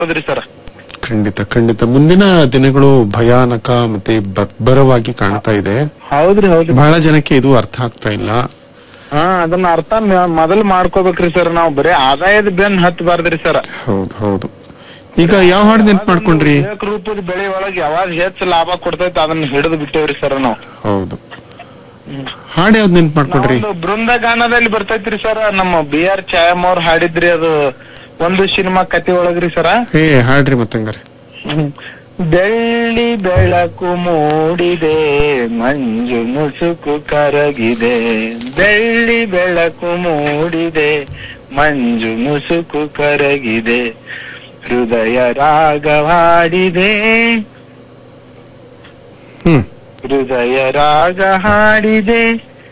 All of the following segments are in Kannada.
ಹೌದ್ರಿ ಸರ್ ಖಂಡಿತ ಖಂಡಿತ ಮುಂದಿನ ದಿನಗಳು ಭಯಾನಕ ಮತ್ತೆ ಬರ್ಬರವಾಗಿ ಕಾಣ್ತಾ ಇದೆ ಹೌದ್ರಿ ಹೌದ್ರಿ ಬಹಳ ಜನಕ್ಕೆ ಇದು ಅರ್ಥ ಆಗ್ತಾ ಇಲ್ಲ ಹಾ ಅದನ್ನ ಅರ್ಥ ಮ- ಮೊದಲು ಮಾಡ್ಕೋಬೇಕ್ರಿ ಸರ್ ನಾವ್ ಬರೀ ಆದಾಯದ ಬೆನ್ ಹತ್ತಬಾರ್ದ್ರಿ ಸರ್ ಹೌದು ಹೌದು ಈಗ ಯಾವ ಹಾಡು ನೆನ್ಪು ಮಾಡ್ಕೊಂಡ್ರಿ ರೂಪದ ಬೆಳೆ ಒಳಗ್ ಯಾವಾಗ ಹೆಚ್ಚು ಲಾಭ ಕೊಡ್ತೈತಿ ಅದನ್ನ ಹಿಡಿದು ಬಿಟ್ಟೇವ್ರಿ ಸರ್ ನಾವು ಹೌದು ಹಾಡು ಯಾವ್ದು ನೆನ್ಪು ಮಾಡ್ಕೊಂಡ್ರಿ ನಾವೊಂದು ಬೃಂದಗಾನದಲ್ಲಿ ಬರ್ತೈತ್ರಿ ಸರ್ ನಮ್ಮ ಬಿ ಆರ್ ಛಾಯಮ್ ಅವ್ರ ಹಾಡಿದ್ರಿ ಅದು ಒಂದು ಸಿನಿಮಾ ಕತೆ ಒಳಗ್ರಿ ಸರ ಏ ಹಾಡ್ರಿ ಮತ್ತಂಗಾರೆ ಬೆಳ್ಳಿ ಬೆಳಕು ಮೂಡಿದೆ ಮಂಜು ಮುಸುಕು ಕರಗಿದೆ ಬೆಳ್ಳಿ ಬೆಳಕು ಮೂಡಿದೆ ಮಂಜು ಮುಸುಕು ಕರಗಿದೆ ಹೃದಯ ರಾಗವಾಡಿದೆ ಹ್ಮ್ ಹೃದಯ ರಾಗ ಹಾಡಿದೆ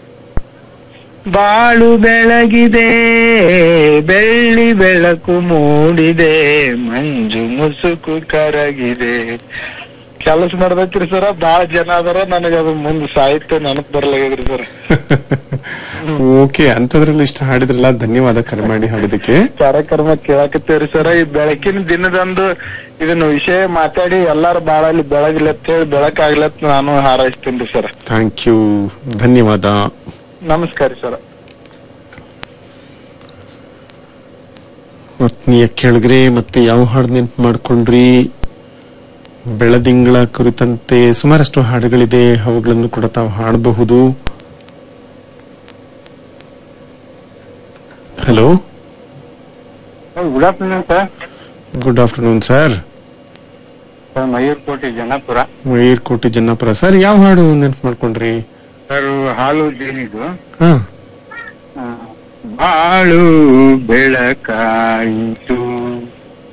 ಬಾಳು ಬೆಳಗಿದೆ ಬೆಳ್ಳಿ ಬೆಳಕು ಮೂಡಿದೆ ಮಂಜು ಮುಸುಕು ಕರಗಿದೆ ಕೆಲಸ ನಡ್ದೈತ್ರಿ ಸರ ಬಾಳ ಜನ ಅದಾರ ನನಗ ಅದು ಮುಂದ್ ಸಾಹಿತ್ಯ ನೆನಪು ಬರ್ಲಾಗ್ಯದ್ರಿ ಸರ್ ಓಕೆ ಅಂತದ್ರಲ್ಲಿ ಇಷ್ಟ ಹಾಡಿದ್ರಲ್ಲ ಧನ್ಯವಾದ ಕರೆ ಮಾಡಿ ಹಾಡಿದಕ್ಕೆ ಕಾರ್ಯಕ್ರಮ ಕೇಳಾಕತ್ತೇವ್ರಿ ಸರ ಈ ಬೆಳಕಿನ ದಿನದಂದು ಇದನ್ನ ವಿಷಯ ಮಾತಾಡಿ ಎಲ್ಲಾರು ಬಾಳ ಅಲ್ಲಿ ಬೆಳಗ್ಲತ್ ಹೇಳಿ ಬೆಳಕಾಗ್ಲತ್ ನಾನು ಹಾರೈಸ್ತೀನಿ ಸರ್ ಥ್ಯಾಂಕ್ ಯು ಧನ್ಯವಾದ ನಮಸ್ಕಾರ ಸರ್ ಆತ್ಮೀಯ ಕೆಳಗರೆ ಮತ್ತೆ ಯಾವ ಹಾಡು ನೆನ್ಪು ಮಾಡ್ಕೊಂಡ್ರಿ ಬೆಳದಿಂಗಳ ಕುರಿತಂತೆ ಸುಮಾರಷ್ಟು ಹಾಡುಗಳಿದೆ ಅವುಗಳನ್ನು ಕೂಡ ತಾವು ಹಾಡಬಹುದು hello good afternoon sir good afternoon sir sir Mayurkote Janapura Mairkote Jannapura sir ಯಾವ ಹಾಡು ನೆನ್ಪು ಮಾಡ್ಕೊಂಡ್ರಿ ಸರ್ ಹಾಲು ಜೇನಿದು ಹಾ ಬಾಳು ಬೆಳಕಾಯಿತು